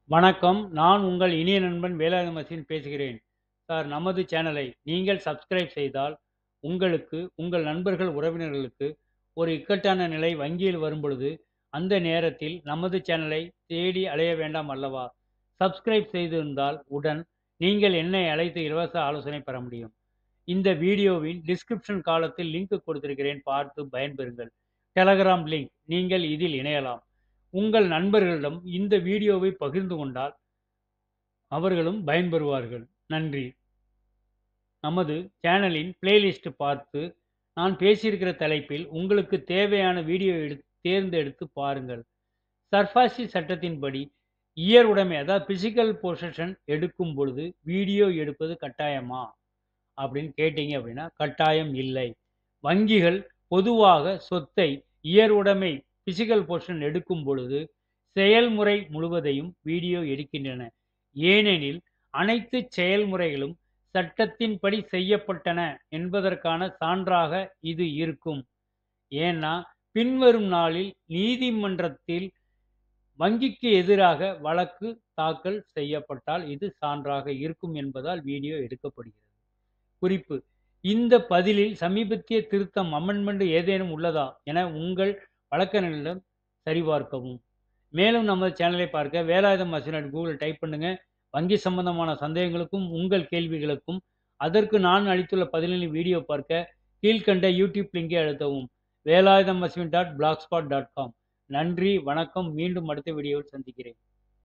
வணக்கம். நான் உங்கள் இனிய நண்பன் வேலாயுதம் அஸ்வின் பேசுகிறேன். சார் நமது சேனலை நீங்கள் சப்ஸ்கிரைப் செய்தால், உங்களுக்கு, உங்கள் நண்பர்கள், உறவினர்களுக்கு ஒரு இக்கட்டான நிலை வங்கியில் வரும்பொழுது, அந்த நேரத்தில் நமது சேனலை தேடி அலைய வேண்டாம் அல்லவா? சப்ஸ்கிரைப் செய்திருந்தால் உடன் நீங்கள் என்னை அழைத்து இலவச ஆலோசனை பெற முடியும். இந்த வீடியோவின் டிஸ்கிரிப்ஷன் காலத்தில் லிங்க் கொடுத்திருக்கிறேன் பார்த்து பயன்பெறுங்கள். டெலகிராம் லிங்க் நீங்கள் இதில் இணையலாம். உங்கள் நண்பர்களிடம் இந்த வீடியோவை பகிர்ந்து கொண்டால், அவர்களும் பயன்பெறுவார்கள். நன்றி. நமது சேனலின் பிளேலிஸ்ட் பார்த்து, நான் பேசியிருக்கிற தலைப்பில் உங்களுக்கு தேவையான வீடியோ எடுத் தேர்ந்தெடுத்து பாருங்கள். சர்ஃபாசி சட்டத்தின்படி இயர் உடைமை அதாவது பிசிக்கல் பொசஷன் எடுக்கும் பொழுது வீடியோ எடுப்பது கட்டாயமா? அப்படின்னு கேட்டீங்க அப்படின்னா, கட்டாயம் இல்லை. வங்கிகள் பொதுவாக சொத்தை இயர் உடைமை பிசிக்கல் பொசஷன் எடுக்கும் பொழுது, செயல்முறை முழுவதையும் வீடியோ எடுக்கின்றன. ஏனெனில், அனைத்து செயல்முறைகளும் சட்டத்தின்படி செய்யப்பட்டன என்பதற்கான சான்றாக இது இருக்கும். ஏன்னா, பின்வரும் நாளில் நீதிமன்றத்தில் வங்கிக்கு எதிராக வழக்கு தாக்கல் செய்யப்பட்டால் இது சான்றாக இருக்கும் என்பதால் வீடியோ எடுக்கப்படுகிறது. குறிப்பு: இந்த பதிலில் சமீபத்திய திருத்தம் அமெண்ட்மென்ட் ஏதேனும் உள்ளதா என உங்கள் வழக்கறிஞரிடம் சரிபார்க்கவும். மேலும் நமது சேனலை பார்க்க வேலாயுதம் அஸ்வின் கூகுளில் டைப் பண்ணுங்க. வங்கி சம்பந்தமான சந்தேகங்களுக்கும், உங்கள் கேள்விகளுக்கும், அதற்கு நான் அளித்துள்ள பதில்களின் வீடியோ பார்க்க கீழ்க்கண்ட யூடியூப் லிங்கை அழுத்தவும். Velayutham Ashwin dot blogspot dot com நன்றி, வணக்கம். மீண்டும் அடுத்த வீடியோவில் சந்திக்கிறேன்.